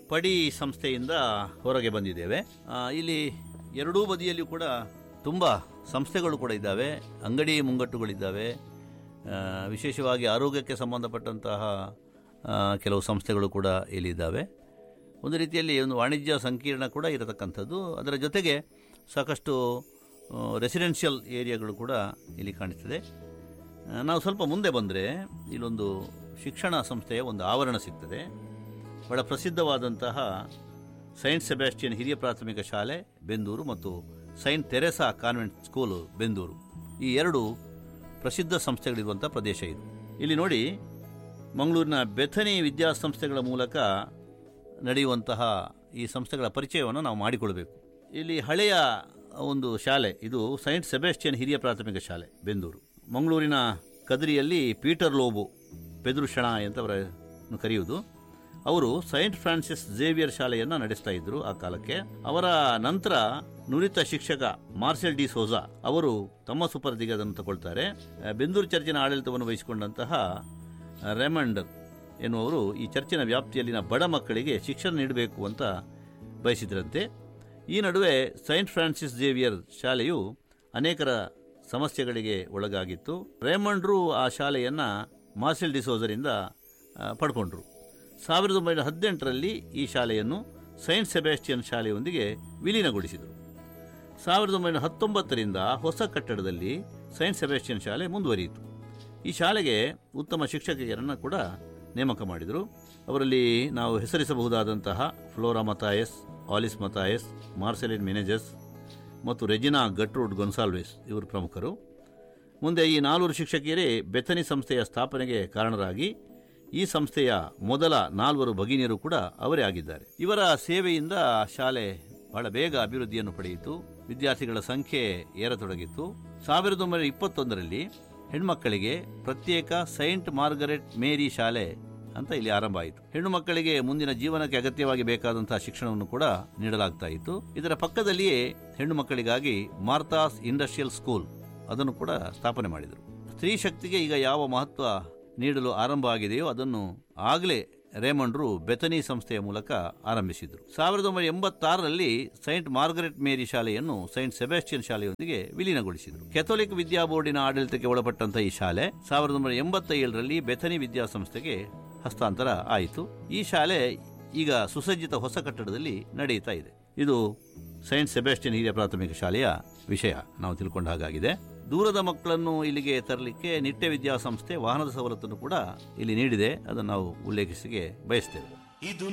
ಪಡಿ ಸಂಸ್ಥೆಯಿಂದ ಹೊರಗೆ ಬಂದಿದ್ದೇವೆ ಆ, ಇಲ್ಲಿ ಎರಡೂ ಬದಿಯಲ್ಲಿಯೂ ಕೂಡ ತುಂಬ ಸಂಸ್ಥೆಗಳು ಕೂಡ ಇದ್ದಾವೆ ಅಂಗಡಿ ಮುಂಗಟ್ಟುಗಳಿದ್ದಾವೆ ಆ, ವಿಶೇಷವಾಗಿ ಆರೋಗ್ಯಕ್ಕೆ ಸಂಬಂಧಪಟ್ಟಂತಹ ಆ, ಕೆಲವು ಸಂಸ್ಥೆಗಳು ಕೂಡ ಇಲ್ಲಿದ್ದಾವೆ ಒಂದು ರೀತಿಯಲ್ಲಿ ಒಂದು ವಾಣಿಜ್ಯ ಸಂಕೀರ್ಣ ಕೂಡ ಇರತಕ್ಕಂಥದ್ದು ಅದರ ಜೊತೆಗೆ ಸಾಕಷ್ಟು ರೆಸಿಡೆನ್ಷಿಯಲ್ ಏರಿಯಾಗಳು ಕೂಡ ಇಲ್ಲಿ ಕಾಣಿಸ್ತದೆ ಆ, ನಾವು ಸ್ವಲ್ಪ ಮುಂದೆ ಬಂದರೆ ಇಲ್ಲೊಂದು ಶಿಕ್ಷಣ ಸಂಸ್ಥೆಯ ಒಂದು ಆವರಣ ಸಿಗ್ತದೆ ಬಹಳ ಪ್ರಸಿದ್ಧವಾದಂತಹ ಸೈಂಟ್ ಸೆಬಾಸ್ಟಿಯನ್ ಹಿರಿಯ ಪ್ರಾಥಮಿಕ ಶಾಲೆ ಬೆಂದೂರು ಮತ್ತು saint Teresa convent school Bendur ಈ ಎರಡು ಪ್ರಸಿದ್ಧ ಸಂಸ್ಥೆಗಳಿರುವಂಥ ಪ್ರದೇಶ ಇದು ಇಲ್ಲಿ ನೋಡಿ ಮಂಗಳೂರಿನ ಬೆಥನಿ ವಿದ್ಯಾಸಂಸ್ಥೆಗಳ ಮೂಲಕ ನಡೆಯುವಂತಹ ಈ ಸಂಸ್ಥೆಗಳ ಪರಿಚಯವನ್ನು ನಾವು ಮಾಡಿಕೊಳ್ಬೇಕು ಇಲ್ಲಿ ಹಳೆಯ ಒಂದು ಶಾಲೆ ಇದು ಸೈಂಟ್ ಸೆಬಾಸ್ಟಿಯನ್ ಹಿರಿಯ ಪ್ರಾಥಮಿಕ ಶಾಲೆ ಬೆಂದೂರು ಮಂಗಳೂರಿನ ಕದ್ರಿಯಲ್ಲಿ ಪೀಟರ್ ಲೋಬು ಪೆದುರುಷಣ ಅಂತ ಅವರನ್ನು ಕರೆಯುವುದು ಅವರು ಸೈಂಟ್ ಫ್ರಾನ್ಸಿಸ್ ಝೇವಿಯರ್ ಶಾಲೆಯನ್ನು ನಡೆಸ್ತಾ ಇದ್ರು ಆ ಕಾಲಕ್ಕೆ ಅವರ ನಂತರ ನುರಿತ ಶಿಕ್ಷಕ ಮಾರ್ಸೆಲ್ ಡಿ ಸೋಜಾ ಅವರು ತಮ್ಮ ಸುಪರ್ದಿಗೆ ಅದನ್ನು ತಗೊಳ್ತಾರೆ ಆ, ಬೆಂದೂರು ಚರ್ಚಿನ ಆಡಳಿತವನ್ನು ವಹಿಸಿಕೊಂಡಂತಹ ರೆಮಂಡ್ ಎನ್ನುವರು ಈ ಚರ್ಚಿನ ವ್ಯಾಪ್ತಿಯಲ್ಲಿನ ಬಡ ಮಕ್ಕಳಿಗೆ ಶಿಕ್ಷಣ ನೀಡಬೇಕು ಅಂತ ಬಯಸಿದ್ರಂತೆ ಈ ನಡುವೆ ಸೈಂಟ್ ಫ್ರಾನ್ಸಿಸ್ ಜೇವಿಯರ್ ಶಾಲೆಯು ಅನೇಕರ ಸಮಸ್ಯೆಗಳಿಗೆ ಒಳಗಾಗಿತ್ತು ರೇಮಂಡ್ರು ಆ ಶಾಲೆಯನ್ನು ಮಾರ್ಸೆಲ್ ಡಿಸೋಜರಿಂದ ಆ, ಪಡ್ಕೊಂಡ್ರು ಸಾವಿರದ ಒಂಬೈನೂರ ಹದಿನೆಂಟರಲ್ಲಿ ಈ ಶಾಲೆಯನ್ನು ಸೈಂಟ್ ಸೆಬಾಸ್ಟಿಯನ್ ಶಾಲೆಯೊಂದಿಗೆ ವಿಲೀನಗೊಳಿಸಿದರು ಸಾವಿರದ ಒಂಬೈನೂರ ಹತ್ತೊಂಬತ್ತರಿಂದ ಹೊಸ ಕಟ್ಟಡದಲ್ಲಿ ಸೈಂಟ್ ಸೆಬಾಸ್ಟಿಯನ್ ಶಾಲೆ ಮುಂದುವರಿಯಿತು ಈ ಶಾಲೆಗೆ ಉತ್ತಮ ಶಿಕ್ಷಕಿಯರನ್ನು ಕೂಡ ನೇಮಕ ಮಾಡಿದರು ಅವರಲ್ಲಿ ನಾವು ಹೆಸರಿಸಬಹುದಾದಂತಹ Flora Mathias Alice Mathias Marceline Menezes ಮತ್ತು ರೆಜಿನಾ ಗಟ್ರೂಡ್ ಗೊನ್ಸಾಲ್ವೆಸ್ ಇವರು ಪ್ರಮುಖರು ಮುಂದೆ ಈ ನಾಲ್ವರು ಶಿಕ್ಷಕಿಯರೇ ಬೆಥನಿ ಸಂಸ್ಥೆಯ ಸ್ಥಾಪನೆಗೆ ಕಾರಣರಾಗಿ ಈ ಸಂಸ್ಥೆಯ ಮೊದಲ ನಾಲ್ವರು ಭಗಿನಿಯರು ಕೂಡ ಅವರೇ ಆಗಿದ್ದಾರೆ ಇವರ ಸೇವೆಯಿಂದ ಶಾಲೆ ಬಹಳ ಬೇಗ ಅಭಿವೃದ್ಧಿಯನ್ನು ಪಡೆಯಿತು ವಿದ್ಯಾರ್ಥಿಗಳ ಸಂಖ್ಯೆ ಏರತೊಡಗಿತ್ತು ಸಾವಿರದ ಒಂಬೈನೂರ ಇಪ್ಪತ್ತೊಂದರಲ್ಲಿ ಹೆಣ್ಮಕ್ಕಳಿಗೆ ಪ್ರತ್ಯೇಕ ಸೈಂಟ್ ಮಾರ್ಗರೆಟ್ ಮೇರಿ ಶಾಲೆ ಅಂತ ಇಲ್ಲಿ ಆರಂಭ ಆಯಿತು ಹೆಣ್ಣು ಮಕ್ಕಳಿಗೆ ಮುಂದಿನ ಜೀವನಕ್ಕೆ ಅಗತ್ಯವಾಗಿ ಬೇಕಾದಂತಹ ಶಿಕ್ಷಣವನ್ನು ಕೂಡ ನೀಡಲಾಗ್ತಾ ಇತ್ತು ಇದರ ಪಕ್ಕದಲ್ಲಿಯೇ ಹೆಣ್ಣು ಮಕ್ಕಳಿಗಾಗಿ ಮಾರ್ತಾಸ್ ಇಂಡಸ್ಟ್ರಿಯಲ್ ಸ್ಕೂಲ್ ಅದನ್ನು ಕೂಡ ಸ್ಥಾಪನೆ ಮಾಡಿದರು ಸ್ತ್ರೀ ಶಕ್ತಿಗೆ ಈಗ ಯಾವ ಮಹತ್ವ ನೀಡಲು ಆರಂಭ ಆಗಿದೆಯೋ ಅದನ್ನು ಆಗಲೇ ರೇಮಂಡ್ರು ಬೆಥನಿ ಸಂಸ್ಥೆಯ ಮೂಲಕ ಆರಂಭಿಸಿದರು ಸಾವಿರದ ಒಂಬೈನೂರ ಎಂಬತ್ತಾರರಲ್ಲಿ ಸೈಂಟ್ ಮಾರ್ಗರೆಟ್ ಮೇರಿ ಶಾಲೆಯನ್ನು ಸೈಂಟ್ ಸೆಬಾಸ್ಟಿಯನ್ ಶಾಲೆಯೊಂದಿಗೆ ವಿಲೀನಗೊಳಿಸಿದರು ಕೆಥೋಲಿಕ್ ವಿದ್ಯಾ ಬೋರ್ಡಿನ ಆಡಳಿತಕ್ಕೆ ಒಳಪಟ್ಟಂತಹ ಈ ಶಾಲೆ ಸಾವಿರದ ಒಂಬೈನೂರ ಎಂಬತ್ತ ಏಳರಲ್ಲಿ ಬೆಥನಿ ವಿದ್ಯಾಸಂಸ್ಥೆಗೆ ಹಸ್ತಾಂತರ ಆಯಿತು ಈ ಶಾಲೆ ಈಗ ಸುಸಜ್ಜಿತ ಹೊಸ ಕಟ್ಟಡದಲ್ಲಿ ನಡೆಯುತ್ತಾ ಇದೆ ಇದು ಸೈಂಟ್ ಸೆಬಾಸ್ಟಿಯನ್ ಹಿರಿಯ ಪ್ರಾಥಮಿಕ ಶಾಲೆಯ ವಿಷಯ ನಾವು ತಿಳ್ಕೊಂಡ ಹಾಗಾಗಿದೆ ದೂರದ ಮಕ್ಕಳನ್ನು ಇಲ್ಲಿಗೆ ತರಲಿಕ್ಕೆ ನಿತ್ಯ ವಿದ್ಯಾಸಂಸ್ಥೆ ವಾಹನದ ಸವಲತ್ತನ್ನು ಕೂಡ ಇಲ್ಲಿ ನೀಡಿದೆ ಅದನ್ನು ನಾವು ಉಲ್ಲೇಖಿಸಿಗೆ ಬಯಸ್ತೇವೆ ಇದು